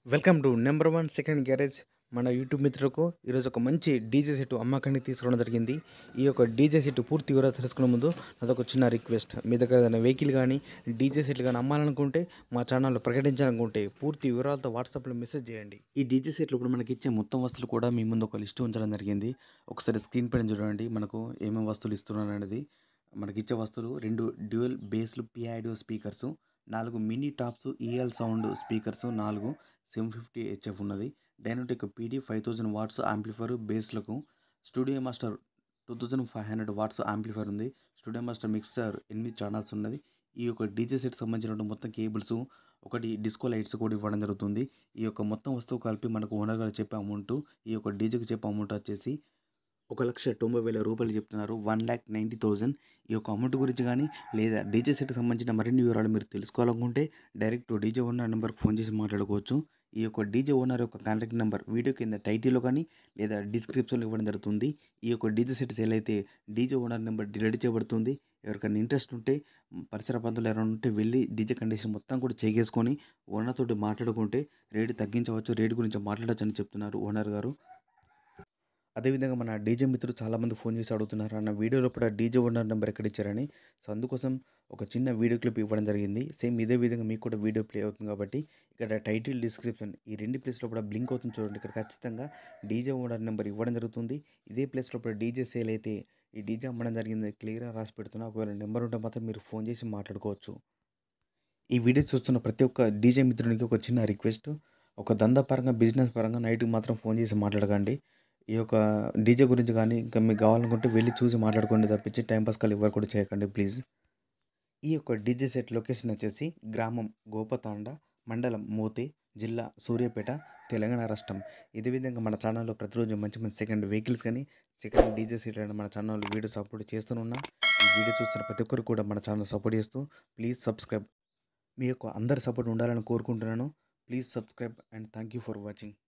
welcome to number one second garage మన YouTube మిత్రులకు ఈరోజు ఒక మంచి డీజే సెట్ అమ్మకానికి తీసుకోవడం జరిగింది ఈ యొక్క డీజే సెట్ పూర్తి వివరాలు తెలుసుకునే ముందు నాదొక చిన్న రిక్వెస్ట్ మీ దగ్గర ఏదైనా వెహికల్ కానీ డీజే సెట్లు కానీ అమ్మాలనుకుంటే మా ఛానల్లో ప్రకటించాలనుకుంటే పూర్తి వివరాలతో వాట్సాప్లో మెసేజ్ చేయండి ఈ డీజే సెట్లు ఇప్పుడు మనకి ఇచ్చే మొత్తం వస్తువులు కూడా మీ ముందు ఒక లిస్ట్ ఉంచడం జరిగింది ఒకసారి స్క్రీన్ పైన చూడండి మనకు ఏమేమి వస్తువులు ఇస్తున్నాను అనేది మనకి ఇచ్చే వస్తువులు రెండు డ్యూయల్ బేస్లు పిఐడియో స్పీకర్స్ నాలుగు mini tops EL sound speakers నాలుగు సెవెన్ ఫిఫ్టీ హెచ్ఎఫ్ ఉన్నది Dynotech PD five thousand watts amplifier బేస్లకు studio master two thousand five hundred watts amplifier ఉంది స్టూడియో మాస్టర్ మిక్సర్ ఎనిమిది ఛానల్స్ ఉన్నది ఈ యొక్క డీజే సెట్ సంబంధించిన మొత్తం కేబుల్స్ ఒకటి డిస్కో లైట్స్ కూడా ఇవ్వడం జరుగుతుంది ఈ యొక్క మొత్తం వస్తువు కలిపి మనకు ఓనర్ గారు చెప్పే అమౌంట్ ఈ యొక్క డీజేకి చెప్పే అమౌంట్ వచ్చేసి ఒక లక్ష తొంభై వేల రూపాయలు చెప్తున్నారు వన్ ల్యాక్ నైంటీ థౌజండ్ ఈ యొక్క అమౌంట్ గురించి కానీ లేదా డీజే సెట్కి సంబంధించిన మరిన్ని వివరాలు మీరు తెలుసుకోవాలనుకుంటే డైరెక్ట్ డీజే ఓనర్ నెంబర్కి ఫోన్ చేసి మాట్లాడుకోవచ్చు ఈ యొక్క డీజే ఓనర్ యొక్క కాంటాక్ట్ నెంబర్ వీడియో కింద టైటిల్లో కానీ లేదా డిస్క్రిప్షన్లో ఇవ్వడం జరుగుతుంది ఈ యొక్క డీజే సెట్ సేల్ అయితే డీజే ఓనర్ నెంబర్ డిలీట్ చేయబడుతుంది ఎవరికైనా ఇంట్రెస్ట్ ఉంటే పరిసర ప్రాంతాలు ఎవరైనా ఉంటే వెళ్ళి డీజే కండిషన్ మొత్తం కూడా చేకేసుకొని ఓనర్ తోటి మాట్లాడుకుంటే రేటు తగ్గించవచ్చు రేటు గురించి మాట్లాడచ్చు అని చెప్తున్నారు ఓనర్ గారు అదేవిధంగా మన డీజే మిత్రులు చాలామంది ఫోన్ చేసి అడుగుతున్నారు అన్న వీడియోలో కూడా డీజే ఓనర్ నెంబర్ ఎక్కడ ఇచ్చారని సో అందుకోసం ఒక చిన్న వీడియో క్లిప్ ఇవ్వడం జరిగింది సేమ్ ఇదే విధంగా మీకు కూడా వీడియో ప్లే అవుతుంది కాబట్టి ఇక్కడ టైటిల్ డిస్క్రిప్షన్ ఈ రెండు ప్లేస్లో కూడా బ్లింక్ అవుతుంది చూడండి ఇక్కడ ఖచ్చితంగా డీజే ఓనర్ నెంబర్ ఇవ్వడం జరుగుతుంది ఇదే ప్లేస్లో కూడా డీజే సేల్ అయితే ఈ డీజే అమ్మడం జరిగింది క్లియర్గా రాసి పెడుతున్నా ఒకవేళ నెంబర్ ఉంటే మాత్రం మీరు ఫోన్ చేసి మాట్లాడుకోవచ్చు ఈ వీడియో చూస్తున్న ప్రతి ఒక్క డీజే మిత్రునికి ఒక చిన్న రిక్వెస్ట్ ఒక దందా పరంగా బిజినెస్ పరంగా నైట్కి మాత్రం ఫోన్ చేసి మాట్లాడకండి ఈ యొక్క డీజే గురించి కానీ ఇంకా మీకు కావాలనుకుంటే వెళ్ళి చూసి మాట్లాడుకోండి తప్పించి టైంపాస్ కాల్ ఎవరు కూడా చేయకండి ప్లీజ్ ఈ యొక్క డీజే సెట్ లొకేషన్ వచ్చేసి గ్రామం గోపతాండ మండలం మోతే జిల్లా సూర్యాపేట తెలంగాణ రాష్ట్రం ఇదే విధంగా మన ఛానల్లో ప్రతిరోజు మంచి మంచి సెకండ్ వెహికల్స్ కానీ సెకండ్ డీజే సెట్ అని మన ఛానల్లో వీడియో సపోర్ట్ చేస్తూనే ఉన్నా ఈ వీడియో చూస్తున్న ప్రతి ఒక్కరు కూడా మన ఛానల్ సపోర్ట్ చేస్తూ ప్లీజ్ సబ్స్క్రైబ్ మీ యొక్క అందరి సపోర్ట్ ఉండాలని కోరుకుంటున్నాను please subscribe and thank you for watching